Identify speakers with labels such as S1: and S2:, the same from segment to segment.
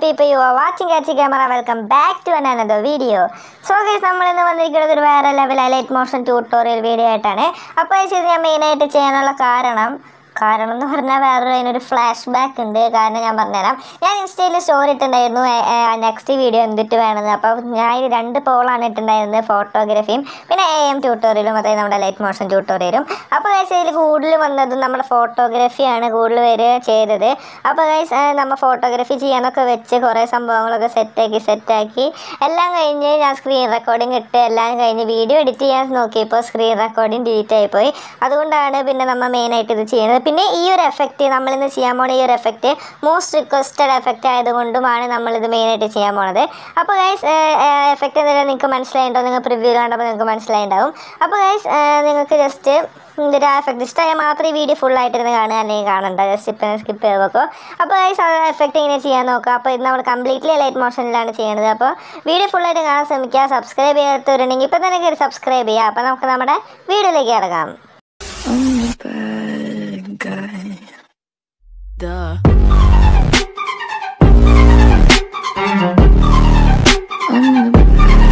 S1: people you are watching Catchy Camera. Welcome back to another video. So guys നമ്മൾ ഇന്ന് വന്നിരിക്കുന്നത് ഒരു വേറെ level light motion tutorial video ആയിട്ടാണ് അപ്പോൾ ഇത് ഞാൻ മെയിനായിട്ട് ചെയ്യാനുള്ള കാരണം കാരണം എന്ന് പറഞ്ഞാൽ വേറൊരു അതിനൊരു ഫ്ലാഷ് ബാക്ക് ഉണ്ട് കാരണം ഞാൻ പറഞ്ഞുതരാം ഞാൻ ഇൻസ്റ്റയിൽ സ്റ്റോറി ഇട്ടുണ്ടായിരുന്നു നെക്സ്റ്റ് വീഡിയോ എന്തിട്ട് വേണമെന്ന് അപ്പോൾ ഞാൻ ഇത് രണ്ട് പോളാണ് ഇട്ടുണ്ടായിരുന്നത് ഫോട്ടോഗ്രാഫിയും പിന്നെ എ എം ട്യൂട്ടോറിയലും അതായത് നമ്മുടെ ലൈറ്റ് മോഷൻ ട്യൂട്ടോറിയലും അപ്പോൾ ഗൈസ് ഇതിൽ കൂടുതൽ വന്നത് നമ്മുടെ ഫോട്ടോഗ്രാഫിയാണ് കൂടുതൽ പേര് ചെയ്തത് അപ്പോൾ ഗൈസ് നമ്മൾ ഫോട്ടോഗ്രാഫി ചെയ്യാനൊക്കെ വെച്ച് കുറേ സംഭവങ്ങളൊക്കെ സെറ്റാക്കി സെറ്റാക്കി എല്ലാം കഴിഞ്ഞ് ഞാൻ സ്ക്രീൻ റെക്കോർഡിംഗ് ഇട്ട് എല്ലാം കഴിഞ്ഞ് വീഡിയോ എഡിറ്റ് ചെയ്യാൻ നോക്കിയപ്പോൾ സ്ക്രീൻ റെക്കോർഡിംഗ് ഡിലീറ്റ് ആയിപ്പോയി അതുകൊണ്ടാണ് പിന്നെ നമ്മൾ മെയിനായിട്ട് ഇത് ചെയ്യുന്നത് പിന്നെ ഈ ഒരു എഫക്റ്റ് നമ്മളിന്ന് ചെയ്യാൻ പോണ ഈ ഒരു എഫക്റ്റ് മോസ്റ്റ് റിക്വസ്റ്റഡ് എഫക്റ്റ് ആയതുകൊണ്ടുമാണ് നമ്മളിത് മെയിനായിട്ട് ചെയ്യാൻ പോണത് അപ്പോൾ ഗൈസ് എഫക്റ്റ് എന്തെങ്കിലും നിങ്ങൾക്ക് മനസ്സിലായിട്ടുണ്ടോ നിങ്ങൾ പ്രിവ്യൂ കണ്ടപ്പോൾ നിങ്ങൾക്ക് മനസ്സിലായിട്ടുണ്ടാവും അപ്പോൾ ഗൈസ് നിങ്ങൾക്ക് ജസ്റ്റ് ഇതിൻ്റെ ആ എഫക്റ്റ് ഇഷ്ടമായാൽ മാത്രമേ ഈ വീഡിയോ ഫുൾ ആയിട്ടിരുന്ന് കാണുക അല്ലെങ്കിൽ കാണണ്ട ജസ്റ്റ് ഇപ്പം സ്കിപ്പ് ചെയ്ത് വെക്കോ അപ്പോൾ ഗൈസ് ആ എഫക്റ്റ് ഇങ്ങനെ ചെയ്യാൻ നോക്കുക അപ്പോൾ ഇത് നമ്മൾ കംപ്ലീറ്റ്ലി ലൈറ്റ് മോഷനിലാണ് ചെയ്യുന്നത് അപ്പോൾ വീഡിയോ ഫുള്ളായിട്ട് കാണാൻ ശ്രമിക്കുക സബ്സ്ക്രൈബ് ചെയ്യാത്തവരുണ്ടെങ്കിൽ ഇപ്പം തന്നെ കയറി സബ്സ്ക്രൈബ് ചെയ്യുക അപ്പോൾ നമുക്ക് നമ്മുടെ വീഡിയോയിലേക്ക് ഇറങ്ങാം
S2: I'm the bad guy. Duh. I'm the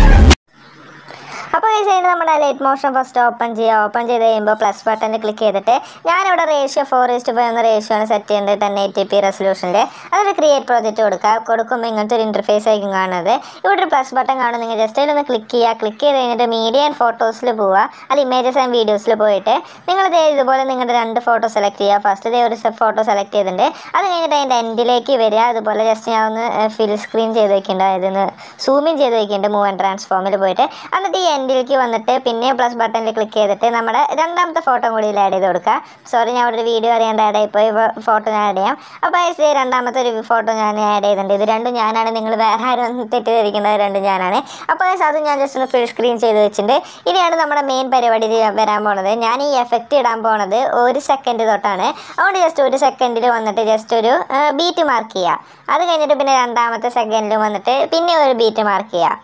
S1: അപ്പോൾ ഈ സൈഡ് നമ്മുടെ ലൈറ്റ് മോഷൻ ഫസ്റ്റ് ഓപ്പൺ ചെയ്യുക ഓപ്പൺ ചെയ്ത് കഴിയുമ്പോൾ പ്ലസ് ബട്ടണിൽ ക്ലിക്ക് ചെയ്തിട്ട് ഞാനിവിടെ റേഷ്യോ ഫോർ ഇസ്റ്റ് ഫൈവ് എന്ന റേഷ്യോ ആണ് സെറ്റ് ചെയ്യുന്നത് ടെൻ എയ്റ്റി പി റെസൊല്യൂഷനിൽ അതൊരു ക്രിയേറ്റ് പ്രോജക്റ്റ് കൊടുക്കുക കൊടുക്കുമ്പോൾ ഇങ്ങനത്തെ ഒരു ഇൻ്റർഫേസ് ആയിരിക്കും കാണുന്നത് ഇവിടെ ഒരു പ്ലസ് ബട്ടൺ കാണും നിങ്ങൾ ജസ്റ്റ് അതിലൊന്ന് ക്ലിക്ക് ചെയ്യുക ക്ലിക്ക് ചെയ്ത് കഴിഞ്ഞിട്ട് മീഡിയ ആൻഡ് ഫോട്ടോസിൽ പോവുക അത് ഇമേജസ് ആൻഡ് വീഡിയോസിൽ പോയിട്ട് നിങ്ങൾ ദേ ഇതുപോലെ നിങ്ങളുടെ രണ്ട് ഫോട്ടോ സെലക്ട് ചെയ്യുക ഫസ്റ്റ് ദേ ഒരു ഫോട്ടോ സെലക്ട് ചെയ്തിട്ടുണ്ട് അത് കഴിഞ്ഞിട്ട് അതിൻ്റെ എൻഡിലേക്ക് വരിക അതുപോലെ ജസ്റ്റ് ഞാൻ ഒന്ന് ഫിൽ സ്ക്രീൻ ചെയ്ത് വെക്കേണ്ട ഇതൊന്ന് സൂമിൻ ചെയ്ത് വെക്കേണ്ട മൂവ് ആൻഡ് ട്രാൻസ്ഫോമിൽ പോയിട്ട് എന്നിട്ട് ഈ എൻഡിലേക്ക് വന്നിട്ട് പിന്നെ പ്ലസ് ബട്ടണിൽ ക്ലിക്ക് ചെയ്തിട്ട് നമ്മുടെ രണ്ടാമത്തെ ഫോട്ടോ കൂടി ഇതിൽ ആഡ് ചെയ്ത് കൊടുക്കുക സോറി ഞാൻ അവിടെ ഒരു വീഡിയോ അറിയാണ്ട് ആഡ് ആയിപ്പോയി ഫോട്ടോ ഞാൻ ആഡ് ചെയ്യാം അപ്പോൾ ഈ രണ്ടാമത്തെ ഒരു ഫോട്ടോ ഞാൻ ആഡ് ചെയ്തിട്ടുണ്ട് ഇത് രണ്ടും ഞാനാണ് നിങ്ങൾ വേറെ ആരും തെറ്റിദ്ധരിക്കുന്നത് രണ്ടും ഞാനാണ് അപ്പോൾ അത് ഞാൻ ജസ്റ്റ് ഒന്ന് ഫുൾ സ്ക്രീൻ ചെയ്ത് വെച്ചിട്ടുണ്ട് ഇനിയാണ് നമ്മുടെ മെയിൻ പരിപാടി ചെയ്യാൻ- വരാൻ പോണത് ഞാൻ ഈ എഫക്റ്റ് ഇടാൻ പോണത് ഒരു സെക്കൻഡ് തൊട്ടാണ് അതുകൊണ്ട് ജസ്റ്റ് ഒരു സെക്കൻഡിൽ വന്നിട്ട് ജസ്റ്റ് ഒരു ബീറ്റ് മാർക്ക് ചെയ്യുക അത് കഴിഞ്ഞിട്ട് പിന്നെ രണ്ടാമത്തെ സെക്കൻഡിൽ വന്നിട്ട് പിന്നെ ഒരു ബീറ്റ് മാർക്ക് ചെയ്യുക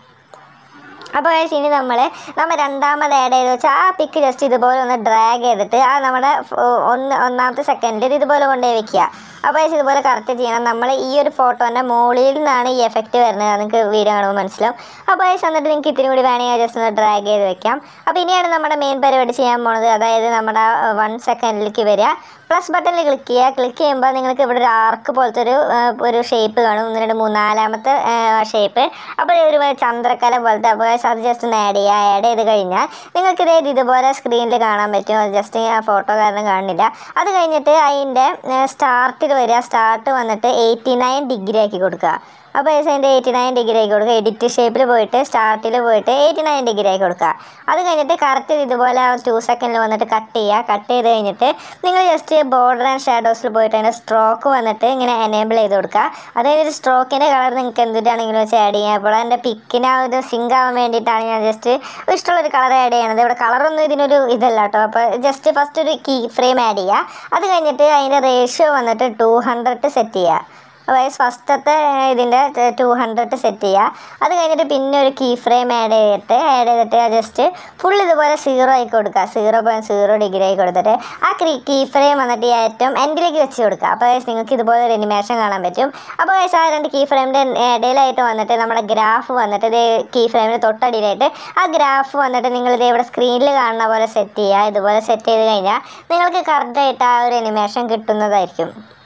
S1: അപ്പോൾ guys ഇനി നമ്മൾ നമ്മൾ രണ്ടാമത് ആഡ് ചെയ്ത് വെച്ചാൽ ആ പിക്ക് ജസ്റ്റ് ഇതുപോലെ ഒന്ന് ഡ്രാഗ് ചെയ്തിട്ട് ആ നമ്മുടെ ഫ- ഒന്ന് ഒന്നാമത്തെ സെക്കൻഡിൽ ഇത് ഇതുപോലെ കൊണ്ടുപോയി വെക്കുക അപ്പോൾ guys ഇതുപോലെ കറക്റ്റ് ചെയ്യണം നമ്മൾ ഈ ഒരു ഫോട്ടോൻ്റെ മുകളിൽ നിന്നാണ് ഈ എഫക്റ്റ് വരുന്നത് അത് നിങ്ങൾക്ക് വീഡിയോ കാണുമ്പോൾ മനസ്സിലാവും അപ്പോൾ guys എന്നിട്ട് നിങ്ങൾക്ക് ഇത്തിരി കൂടി വേണമെങ്കിൽ ജസ്റ്റ് ഒന്ന് ഡ്രാഗ് ചെയ്ത് വെക്കാം അപ്പോൾ ഇനിയാണ് നമ്മുടെ മെയിൻ പരിപാടി ചെയ്യാൻ പോണത് അതായത് നമ്മുടെ വൺ സെക്കൻഡിലേക്ക് വരിക പ്ലസ് ബട്ടണിൽ ക്ലിക്ക് ചെയ്യുക ക്ലിക്ക് ചെയ്യുമ്പോൾ നിങ്ങൾക്ക് ഇവിടെ ഒരു ആർക്ക് പോലത്തെ ഒരു ആ, ഒരു ഷേപ്പ് കാണും ഒന്ന് രണ്ട് മൂന്ന് നാലാമത്തെ ഷേപ്പ് അപ്പോൾ ഒരു ചന്ദ്രക്കല പോലത്തെ അപ്പോൾ guys അത് ജസ്റ്റ് ഒന്ന് ആഡ് ചെയ്യുക ആഡ് ചെയ്ത് കഴിഞ്ഞാൽ നിങ്ങൾക്ക് ഇതേ ഇതുപോലെ സ്ക്രീനിൽ കാണാൻ പറ്റും അത് ജസ്റ്റ് ആ ഫോട്ടോ കാരണം കാണുന്നില്ല അത് കഴിഞ്ഞിട്ട് അതിൻ്റെ സ്റ്റാർട്ടിൽ വരിക സ്റ്റാർട്ട് വന്നിട്ട് എയ്റ്റി നയൻ ഡിഗ്രി ആക്കി കൊടുക്കുക അപ്പോൾ അതിൻ്റെ എയ്റ്റി നയൻ ഡിഗ്രി ആക്കി കൊടുക്കുക എഡിറ്റ് ഷേപ്പിൽ പോയിട്ട് സ്റ്റാർട്ടിൽ പോയിട്ട് എയ്റ്റി നയൻ ഡിഗ്രി ആക്കി കൊടുക്കുക അത് കഴിഞ്ഞിട്ട് കറക്റ്റ് ഇതുപോലെ ടു സെക്കൻഡിൽ വന്നിട്ട് കട്ട് ചെയ്യുക കട്ട് ചെയ്ത് കഴിഞ്ഞിട്ട് നിങ്ങൾ ജസ്റ്റ് ബോർഡർ ആൻഡ് ഷാഡോസിൽ പോയിട്ട് അതിൻ്റെ സ്ട്രോക്ക് വന്നിട്ട് ഇങ്ങനെ എനേബിൾ ചെയ്ത് കൊടുക്കുക അതായത് സ്ട്രോക്കിൻ്റെ കളർ നിങ്ങൾക്ക് എന്തിട്ടാണെങ്കിലും വെച്ച് ആഡ് ചെയ്യാം അപ്പോൾ എൻ്റെ പിക്കിന് ആ ഒരു സിങ്ക് ആവാൻ വേണ്ടിയിട്ടാണ് ഞാൻ ജസ്റ്റ് ഇഷ്ടമുള്ളൊരു കളർ ആഡ് ചെയ്യണത് ഇവിടെ കളറൊന്നും ഇതിനൊരു ഇതല്ല കേട്ടോ അപ്പോൾ ജസ്റ്റ് ഫസ്റ്റ് ഒരു കീ ഫ്രെയിം ആഡ് ചെയ്യുക അത് കഴിഞ്ഞിട്ട് അതിൻ്റെ റേഷ്യോ വന്നിട്ട് ടു ഹൺഡ്രഡ് സെറ്റ് ചെയ്യുക അതായത് ഫസ്റ്റത്തെ ഇതിൻ്റെ ടു ഹൺഡ്രഡ് സെറ്റ് ചെയ്യുക അത് കഴിഞ്ഞിട്ട് പിന്നെ ഒരു കീ ഫ്രെയിം ആഡ് ചെയ്തിട്ട് ആഡ് ചെയ്തിട്ട് ജസ്റ്റ് ഫുൾ ഇതുപോലെ സീറോ ആയി കൊടുക്കുക സീറോ പോയിൻറ്റ് സീറോ ഡിഗ്രി ആയി കൊടുത്തിട്ട് ആ ക്രീ കീ ഫ്രെയിം വന്നിട്ട് ഈ ഏറ്റവും എൻഡിലേക്ക് വെച്ച് കൊടുക്കുക അപ്പോൾ guys നിങ്ങൾക്ക് ഇതുപോലെ ഒരു അനിമേഷൻ കാണാൻ പറ്റും അപ്പോൾ guys ആ രണ്ട് കീ ഫ്രെയിമിൻ്റെ ഇടയിലായിട്ട് വന്നിട്ട് നമ്മുടെ ഗ്രാഫ് വന്നിട്ട് ഇത് കീ ഫ്രെയിമിൻ്റെ തൊട്ടടിയിലായിട്ട് ആ ഗ്രാഫ് വന്നിട്ട് നിങ്ങൾ ഇത് ഇവിടെ സ്ക്രീനിൽ കാണുന്ന പോലെ സെറ്റ് ചെയ്യുക ഇതുപോലെ സെറ്റ് ചെയ്ത് കഴിഞ്ഞാൽ നിങ്ങൾക്ക് കറക്റ്റായിട്ട് ആ ഒരു അനിമേഷൻ കിട്ടുന്നതായിരിക്കും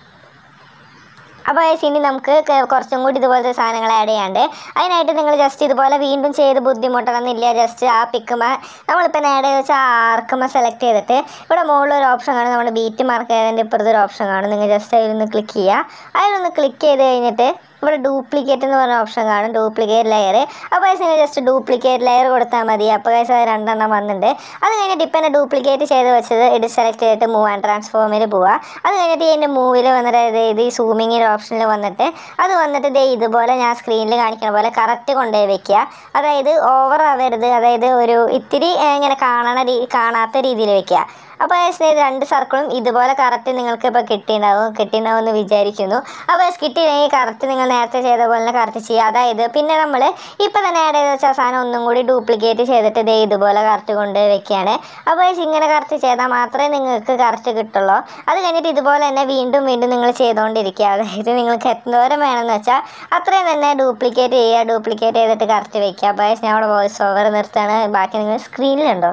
S1: അപ്പോൾ guys ഇനി നമുക്ക് ക- കുറച്ചും കൂടി ഇതുപോലത്തെ സാധനങ്ങൾ ആഡ് ചെയ്യാണ്ട് അതിനായിട്ട് നിങ്ങൾ ജസ്റ്റ് ഇതുപോലെ വീണ്ടും ചെയ്ത് ബുദ്ധിമുട്ടണമെന്നില്ല ജസ്റ്റ് ആ പിക്കുമ നമ്മളിപ്പോൾ ആഡ് ചെയ്ത് വെച്ചാൽ ആ ആർക്കുമ സെലക്ട് ചെയ്തിട്ട് ഇവിടെ മുകളിൽ ഒരു ഓപ്ഷൻ കാണും നമ്മുടെ ബീറ്റ് മാർക്ക് ചെയ്തതിൻ്റെ ഇപ്പുറത്ത് ഒരു ഓപ്ഷൻ കാണും നിങ്ങൾ ജസ്റ്റ് അതിലൊന്ന് ക്ലിക്ക് ചെയ്യുക അതിലൊന്ന് ക്ലിക്ക് ചെയ്ത് കഴിഞ്ഞിട്ട് ഇവിടെ ഡ്യൂപ്ലിക്കേറ്റ് എന്ന് പറഞ്ഞ ഓപ്ഷൻ കാണും ഡ്യൂപ്ലിക്കേറ്റ് ലെയർ അപ്പോൾ guys നിങ്ങൾ ജസ്റ്റ് ഡ്യൂപ്ലിക്കേറ്റ് ലെയർ കൊടുത്താൽ മതി അപ്പോൾ guys അത് രണ്ടെണ്ണം വന്നിട്ടുണ്ട് അത് കഴിഞ്ഞിട്ട് ഇപ്പം എന്നെ ഡ്യൂപ്ലിക്കേറ്റ് ചെയ്ത് വെച്ചത് ഇത് സെലക്ട് ചെയ്തിട്ട് മൂവ് ആൻഡ് ട്രാൻസ്ഫോമിൽ പോവുക അത് കഴിഞ്ഞിട്ട് ഇതിൻ്റെ മൂവിൽ വന്നിട്ട് ഇത് ഇത് ഈ സൂമിങ്ങിൻ്റെ ഓപ്ഷനിൽ വന്നിട്ട് അത് വന്നിട്ട് ദേ ഇതുപോലെ ഞാൻ സ്ക്രീനിൽ കാണിക്കുന്ന പോലെ കറക്റ്റ് കൊണ്ടുപോയി വെക്കുക അതായത് ഓവർ ആവരുത് അതായത് ഒരു ഇത്തിരി ഏ, ഇങ്ങനെ കാണണ രീ കാണാത്ത രീതിയിൽ വെക്കുക അപ്പോൾ ഇത് രണ്ട് സർക്കിളും ഇതുപോലെ കറക്റ്റ് നിങ്ങൾക്ക് ഇപ്പോൾ കിട്ടിയിട്ടുണ്ടാവും കിട്ടിയിട്ടുണ്ടാവും എന്ന് വിചാരിക്കുന്നു അപ്പോൾ കിട്ടിയില്ലെങ്കിൽ കറക്റ്റ് നിങ്ങൾ നേരത്തെ ചെയ്ത പോലെ തന്നെ കറക്റ്റ് ചെയ്യുക അതായത് പിന്നെ നമ്മൾ ഇപ്പോൾ തന്നെ ആഡ് ചെയ്ത് വെച്ച സാധനം ഒന്നും കൂടി ഡ്യൂപ്ലിക്കേറ്റ് ചെയ്തിട്ട് ഇതേ ഇതുപോലെ കറക്റ്റ് കൊണ്ട് വെക്കുകയാണ് അപ്പോൾ ഇങ്ങനെ കറക്റ്റ് ചെയ്താൽ മാത്രമേ നിങ്ങൾക്ക് കറക്റ്റ് കിട്ടുള്ളൂ അത് കഴിഞ്ഞിട്ട് ഇതുപോലെ തന്നെ വീണ്ടും വീണ്ടും നിങ്ങൾ ചെയ്തുകൊണ്ടിരിക്കുക അതായത് നിങ്ങൾക്ക് എന്തോരം വേണമെന്ന് വെച്ചാൽ അത്രയും തന്നെ ഡ്യൂപ്ലിക്കേറ്റ് ചെയ്യുക ഡ്യൂപ്ലിക്കേറ്റ് ചെയ്തിട്ട് കറക്റ്റ് വെക്കുക അപ്പോൾ ഞാൻ അവിടെ വോയിസ് ഓവർ നിർത്താണ് ബാക്കി നിങ്ങൾ സ്ക്രീനിലുണ്ടോ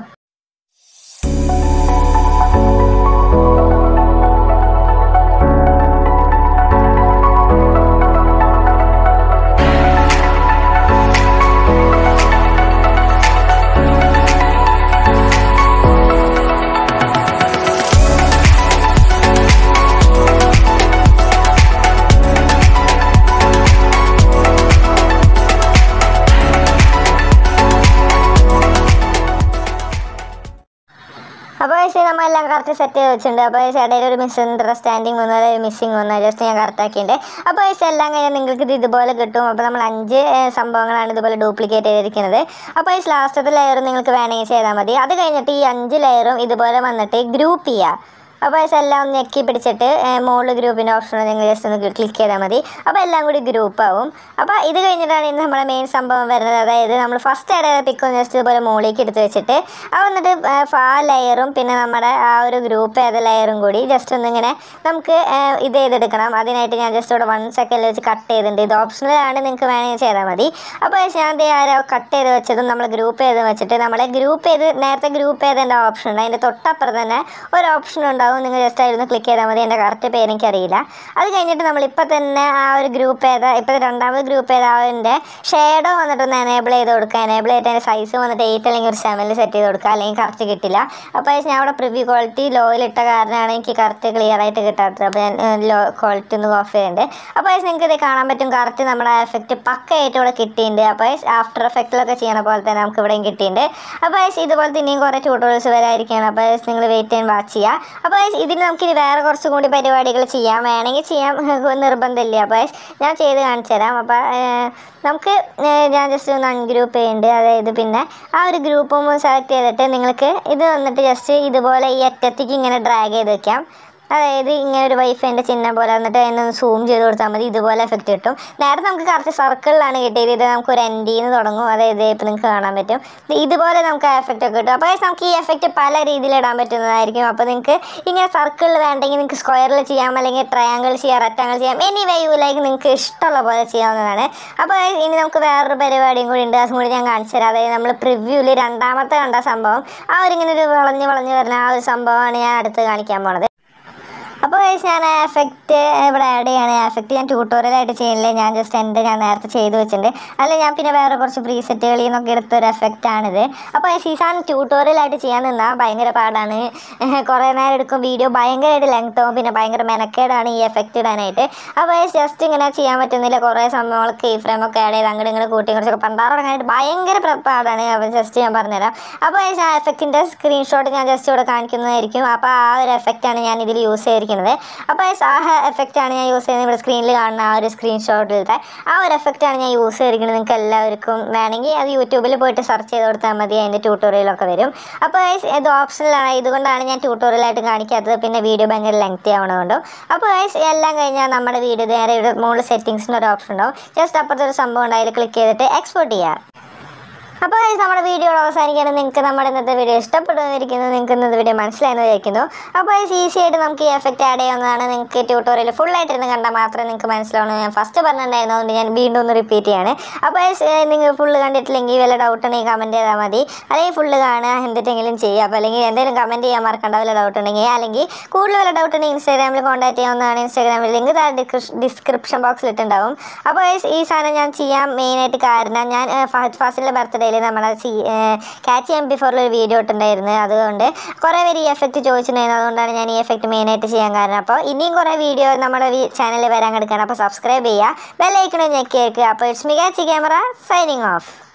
S1: അപ്പോൾ പക്ഷേ നമ്മളെല്ലാം കറക്റ്റ് സെറ്റ് ചെയ്ത് വെച്ചിട്ടുണ്ട് അപ്പോൾ പക്ഷേ ഇടയിൽ ഒരു മിസ് അണ്ടർസ്റ്റാൻഡിങ് വന്നു അതായത് മിസ്സിങ് വന്നു ജസ്റ്റ് ഞാൻ കറക്റ്റ് ആക്കിയിട്ടുണ്ട് അപ്പോൾ പക്ഷേ എല്ലാം കഴിഞ്ഞാൽ നിങ്ങൾക്ക് ഇത് ഇതുപോലെ കിട്ടും അപ്പോൾ നമ്മൾ അഞ്ച് ഏഹ്, സംഭവങ്ങളാണ് ഇതുപോലെ ഡ്യൂപ്ലിക്കേറ്റ് ചെയ്തിരിക്കുന്നത് അപ്പോൾ ഈ ലാസ്റ്റത്തെ ലെയർ നിങ്ങൾക്ക് വേണമെങ്കിൽ ചെയ്താൽ മതി അത് കഴിഞ്ഞിട്ട് ഈ അഞ്ച് ലെയറും ഇതുപോലെ വന്നിട്ട് ഗ്രൂപ്പ് ചെയ്യുക അപ്പോൾ പക്ഷേ എല്ലാം ഒന്ന് ഞെക്കി പിടിച്ചിട്ട് മുകളിൽ ഗ്രൂപ്പിൻ്റെ ഓപ്ഷൻ നിങ്ങൾ ജസ്റ്റ് ഒന്ന് ക്ലിക്ക് ചെയ്താൽ മതി അപ്പോൾ എല്ലാം കൂടി ഗ്രൂപ്പ് ആവും അപ്പോൾ ഇത് കഴിഞ്ഞിട്ടാണ് ഇന്ന് നമ്മുടെ മെയിൻ സംഭവം വരുന്നത് അതായത് നമ്മൾ ഫസ്റ്റ് ആഡ് ചെയ്ത പിക്ക് ഒന്ന് ജസ്റ്റ് ഇതുപോലെ മുകളിലേക്ക് എടുത്ത് വെച്ചിട്ട് അത് വന്നിട്ട് ആ ലെയറും പിന്നെ നമ്മുടെ ആ ഒരു ഗ്രൂപ്പ് ഏത ലെയറും കൂടി ജസ്റ്റ് ഒന്നിങ്ങനെ നമുക്ക് ആ, ഇത് ചെയ്തെടുക്കണം അതിനായിട്ട് ഞാൻ ജസ്റ്റ് ഇവിടെ വൺ സെക്കൻഡിൽ വെച്ച് കട്ട് ചെയ്തിട്ടുണ്ട് ഇത് ഓപ്ഷണലാണ് നിങ്ങൾക്ക് വേണമെങ്കിൽ ചെയ്താൽ മതി അപ്പോൾ ഞാൻ ദേ ആരോ കട്ട് ചെയ്ത് വെച്ചതും നമ്മൾ ഗ്രൂപ്പ് ചെയ്ത് വെച്ചിട്ട് നമ്മളെ ഗ്രൂപ്പ് ചെയ്ത് നേരത്തെ ഗ്രൂപ്പ് ചെയ്തതിൻ്റെ ഓപ്ഷൻ ഉണ്ട് അതിൻ്റെ തൊട്ടപ്പുറത്ത് തന്നെ ഒരു ഓപ്ഷൻ ഉണ്ടാവും നിങ്ങൾ ജസ്റ്റ് ആയിരുന്നു ക്ലിക്ക് ചെയ്താൽ മതി എൻ്റെ കറക്റ്റ് പേര് എനിക്കറിയില്ല അത് കഴിഞ്ഞിട്ട് നമ്മൾ ഇപ്പം തന്നെ ആ ഒരു ഗ്രൂപ്പ് ചെയ്ത ഇപ്പം രണ്ടാമത് ഗ്രൂപ്പ് ചെയ്ത അതിൻ്റെ ഷേഡോ വന്നിട്ട് ഒന്ന് എനേബിൾ ചെയ്ത് കൊടുക്കുക എനേബിൾ ചെയ്തിട്ട് അതിൻ്റെ സൈസ് വന്നിട്ട് എയ്റ്റ് അല്ലെങ്കിൽ ഒരു സെവനിൽ സെറ്റ് ചെയ്ത് കൊടുക്കുക അല്ലെങ്കിൽ കറക്റ്റ് കിട്ടില്ല അപ്പോൾ ഞാൻ അവിടെ പ്രിവ്യൂ ക്വാളിറ്റി ലോയിലിട്ട കാരണമാണ് എനിക്ക് കറക്റ്റ് ക്ലിയർ ആയിട്ട് കിട്ടാത്തത് അപ്പോൾ ഞാൻ ലോ ക്വാളിറ്റി ഒന്ന് ഓഫ് ചെയ്യുന്നുണ്ട് അപ്പോൾ നിങ്ങൾക്ക് ഇത് കാണാൻ പറ്റും കറക്റ്റ് നമ്മുടെ എഫക്റ്റ് പക്കയായിട്ട് ഇവിടെ കിട്ടിയിട്ടുണ്ട് അപ്പോൾ ആഫ്റ്റർ എഫക്റ്റിലൊക്കെ ചെയ്യണ പോലെ തന്നെ നമുക്ക് ഇവിടെയും കിട്ടിയിട്ടുണ്ട് അപ്പോൾ ഇതുപോലത്തെ ഇനിയും കുറേ ട്യൂട്ടോറിയൽസ് വരായിരിക്കുകയാണ് അപ്പോൾ നിങ്ങൾ വെയിറ്റ് ചെയ്യാൻ വാച്ച് ചെയ്യുക അപ്പോൾ ഇതിന് നമുക്കിനി വേറെ കുറച്ചും കൂടി പരിപാടികൾ ചെയ്യാം വേണമെങ്കിൽ ചെയ്യാൻ നിർബന്ധമില്ല അപ്പോൾ ഞാൻ ചെയ്ത് കാണിച്ചു തരാം അപ്പോൾ നമുക്ക് ഏഹ് ഞാൻ ജസ്റ്റ് ഒന്ന് അൺഗ്രൂപ്പ് ചെയ്യുന്നുണ്ട് അതായത് പിന്നെ ആ ഒരു ഗ്രൂപ്പും സെലക്ട് ചെയ്തിട്ട് നിങ്ങൾക്ക് ഇത് വന്നിട്ട് ജസ്റ്റ് ഇതുപോലെ ഈ അറ്റത്തേക്ക് ഇങ്ങനെ ഡ്രാഗ് ചെയ്ത് വെക്കാം അതായത് ഇങ്ങനെ ഒരു വൈഫൈൻ്റെ ചിഹ്നം പോലെ വന്നിട്ട് അതിനൊന്ന് സൂം ചെയ്ത് കൊടുത്താൽ മതി ഇതുപോലെ എഫക്റ്റ് കിട്ടും നേരത്തെ നമുക്ക് കറക്റ്റ് സർക്കിളിലാണ് കിട്ടിയത് ഇത് നമുക്ക് ഒരു എൻഡിൽ നിന്ന് തുടങ്ങും അതായത് ഇപ്പോൾ നിങ്ങൾക്ക് കാണാൻ പറ്റും ഇത് ഇതുപോലെ നമുക്ക് ആ എഫക്റ്റ് ഒക്കെ കിട്ടും അപ്പോൾ നമുക്ക് ഈ എഫക്റ്റ് പല രീതിയിൽ ഇടാൻ പറ്റുന്നതായിരിക്കും അപ്പോൾ നിങ്ങൾക്ക് ഇങ്ങനെ സർക്കിളിൽ വേണ്ടെങ്കിൽ നിങ്ങൾക്ക് സ്ക്വയറിൽ ചെയ്യാം അല്ലെങ്കിൽ ട്രയാങ്കിൾ ചെയ്യാം റെക്ടാങ്കിൾ ചെയ്യാം എനി വേ യു ലൈക്ക് നിങ്ങൾക്ക് ഇഷ്ടമുള്ള പോലെ ചെയ്യാവുന്നതാണ് അപ്പോൾ ഇനി നമുക്ക് വേറൊരു പരിപാടിയും കൂടി ഉണ്ട് അതും കൂടി ഞാൻ കാണിച്ചു തരാം അതായത് നമ്മൾ പ്രിവ്യൂവിൽ രണ്ടാമത്തെ കണ്ട സംഭവം ആ ഒരു ഇങ്ങനെ ഒരു വളഞ്ഞ് വളഞ്ഞ് വരുന്ന ആ ഒരു സംഭവമാണ് ഞാൻ അടുത്ത് കാണിക്കാൻ പോണത് അപ്പോൾ guys, ഞാൻ എഫക്റ്റ് ഇവിടെ ആഡ് ചെയ്യാണ് എഫക്റ്റ് ഞാൻ ട്യൂട്ടോറിയലായിട്ട് ചെയ്യുന്നില്ല ഞാൻ ജസ്റ്റ് എൻ്റെ ഞാൻ നേരത്തെ ചെയ്ത് വെച്ചിട്ടുണ്ട് അല്ല ഞാൻ പിന്നെ വേറെ കുറച്ച് പ്രീസെറ്റുകളിൽ നിന്നൊക്കെ എടുത്തൊരു എഫക്റ്റാണിത് അപ്പോൾ ഈ സാധനം ട്യൂട്ടോറിയലായിട്ട് ചെയ്യാൻ നിന്നാൽ ഭയങ്കര പാടാണ് കുറേ നേരം എടുക്കും വീഡിയോ ഭയങ്കരമായിട്ട് ലെങ്ത് ആവും പിന്നെ ഭയങ്കര മെനക്കേടാണ് ഈ എഫക്റ്റ് ഇടാനായിട്ട് അപ്പോൾ ജസ്റ്റ് ഇങ്ങനെ ചെയ്യാൻ പറ്റുന്നില്ല കുറേ സംഭവങ്ങൾക്ക് ഈ ഫ്രെയിമൊക്കെ ആഡ് ചെയ്ത് അങ്ങോട്ട് ഇങ്ങനെ കൂട്ടി കുറച്ചൊക്കെ പണ്ടാറടങ്ങാനായിട്ട് ഭയങ്കര പ്ര- പാടാണ് അപ്പോൾ ജസ്റ്റ് ഞാൻ പറഞ്ഞുതരാം അപ്പോൾ ആ എഫക്റ്റിൻ്റെ സ്ക്രീൻഷോട്ട് ഞാൻ ജസ്റ്റ് ഇവിടെ കാണിക്കുന്നതായിരിക്കും അപ്പോൾ ആ ഒരു എഫക്റ്റാണ് ഞാൻ ഇതിൽ യൂസ് ചെയ്തിരിക്കുന്നത് അപ്പോൾ ആ എഫക്റ്റാണ് ഞാൻ യൂസ് ചെയ്യുന്നത് ഇവിടെ സ്ക്രീനിൽ കാണുന്ന ആ ഒരു സ്ക്രീൻഷോട്ടിലത്തെ ആ ഒരു എഫക്റ്റാണ് ഞാൻ യൂസ് ചെയ്തിരിക്കുന്നത് നിങ്ങൾക്ക് എല്ലാവർക്കും വേണമെങ്കിൽ അത് യൂട്യൂബിൽ പോയിട്ട് സെർച്ച് ചെയ്ത് കൊടുത്താൽ മതി അതിൻ്റെ ട്യൂട്ടോറിയലൊക്കെ വരും അപ്പോൾ guys, ഇത് ഓപ്ഷനിലാണ് ഇതുകൊണ്ടാണ് ഞാൻ ട്യൂട്ടോറിയലായിട്ട് കാണിക്കാത്തത് പിന്നെ വീഡിയോ ഭയങ്കര ലെങ്തി ആവണതുകൊണ്ടും അപ്പോൾ guys, എല്ലാം കഴിഞ്ഞാൽ നമ്മുടെ വീഡിയോ നേരെ ഇവിടെ മുകളിൽ സെറ്റിങ്സിന് ഒരു ഓപ്ഷൻ ഉണ്ടാവും ജസ്റ്റ് അപ്പുറത്തെ ഒരു സംഭവം ഉണ്ട് അതിൽ ക്ലിക്ക് ചെയ്തിട്ട് എക്സ്പോർട്ട് ചെയ്യുക അപ്പോൾ guys, നമ്മുടെ വീഡിയോ അവസാനിക്കുകയാണ് നിങ്ങൾക്ക് നമ്മുടെ ഇന്നത്തെ വീഡിയോ ഇഷ്ടപ്പെടുന്നിരിക്കുന്നു നിങ്ങൾക്ക് ഇന്നത്തെ വീഡിയോ മനസ്സിലായെന്ന് വിചാരിക്കുന്നു അപ്പോൾ ഈസി ആയിട്ട് നമുക്ക് ഈ എഫക്റ്റ് ആഡ് ചെയ്യാവുന്നതാണ് നിങ്ങൾക്ക് ട്യൂട്ടോറിയൽ ഫുൾ ആയിട്ടിരുന്ന് കണ്ടാൽ മാത്രമേ നിങ്ങൾക്ക് മനസ്സിലാവുള്ളൂ ഞാൻ ഫസ്റ്റ് പറഞ്ഞിട്ടുണ്ടായിരുന്നു അതുകൊണ്ട് ഞാൻ വീണ്ടും ഒന്ന് റിപ്പീറ്റ് ചെയ്യാണ് അപ്പോൾ നിങ്ങൾ ഫുള്ള് കണ്ടിട്ടില്ലെങ്കിൽ വല്ല ഡൗട്ട് ഉണ്ടെങ്കിൽ കമൻറ്റ് ചെയ്താൽ മതി അല്ലെങ്കിൽ ഫുള്ള് കാണുക എന്തിട്ടെങ്കിലും ചെയ്യുക അപ്പോൾ അല്ലെങ്കിൽ എന്തെങ്കിലും കമൻറ്റ് ചെയ്യാൻ മറക്കണ്ട വല്ല ഡൗട്ട് ഉണ്ടെങ്കിൽ അല്ലെങ്കിൽ കൂടുതൽ വല്ല ഡൗട്ട് ഉണ്ടെങ്കിൽ ഇൻസ്റ്റാഗ്രാമിൽ കോൺടാക്ട് ചെയ്യാവുന്നതാണ് ഇൻസ്റ്റാഗ്രാമിൽ ലിങ്ക് താഴെ ഡിസ്ക്രിപ്ഷൻ ബോക്സിൽ ഇട്ടുണ്ടാവും അപ്പോൾ guys, ഈ സാധനം ഞാൻ ചെയ്യാൻ മെയിനായിട്ട് കാരണം ഞാൻ ഫഹദ് ഫാസിലിൻ്റെ ബർത്ത്ഡേയിൽ നമ്മളെ ക്യാച്ച് ചെയ്യാൻ ബിഫോറിൽ ഒരു വീഡിയോ ഇട്ടുണ്ടായിരുന്നു അതുകൊണ്ട് കുറേ പേര് ഈ എഫക്റ്റ് ചോദിച്ചിട്ടുണ്ടായിരുന്നു അതുകൊണ്ടാണ് ഞാൻ ഈ എഫക്റ്റ് മെയിനായിട്ട് ചെയ്യാൻ കാരണം അപ്പോൾ ഇനിയും കുറേ വീഡിയോ നമ്മുടെ ചാനലിൽ വരാൻ കിടക്കുകയാണ് അപ്പോൾ സബ്സ്ക്രൈബ് ചെയ്യുക ബെല്ലൈക്കണം ഞെക്കി വെക്കുക അപ്പോൾ ഇറ്റ്സ് മികാച്ചി ക്യാമറ സൈനിങ് ഓഫ്